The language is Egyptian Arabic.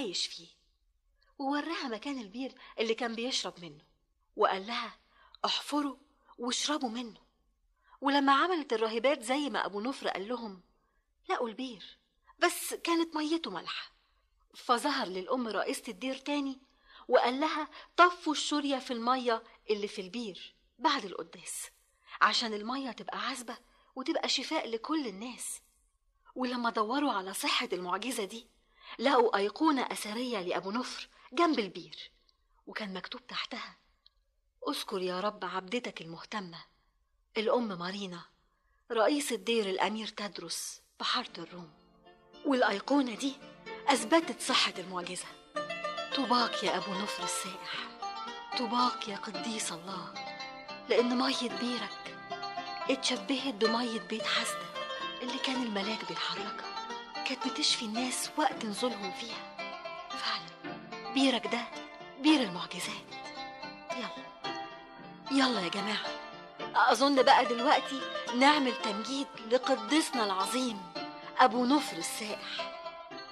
عايش فيه ووراها مكان البير اللي كان بيشرب منه وقال لها احفروا واشربوا منه ولما عملت الراهبات زي ما أبو نفر قال لهم لقوا البير بس كانت ميته مالحة فظهر للأم رئيسة الدير تاني وقال لها طفوا الشورية في المية اللي في البير بعد القداس عشان المية تبقى عذبة وتبقى شفاء لكل الناس ولما دوروا على صحة المعجزة دي لقوا أيقونة أثرية لأبو نفر جنب البير وكان مكتوب تحتها اذكر يا رب عبدتك المهتمة الأم مارينا رئيس الدير الأمير تدرس بحارة الروم والأيقونة دي أثبتت صحة المعجزة طوباك يا أبو نفر السائح طوباك يا قديس الله لأن مية بيرك اتشبهت بمية بيت حسدة اللي كان الملاك بيحركها كانت بتشفي الناس وقت نزولهم فيها فعلا بيرك ده بير المعجزات يلا يلا يا جماعة أظن بقى دلوقتي نعمل تمجيد لقدسنا العظيم أبو نفر السائح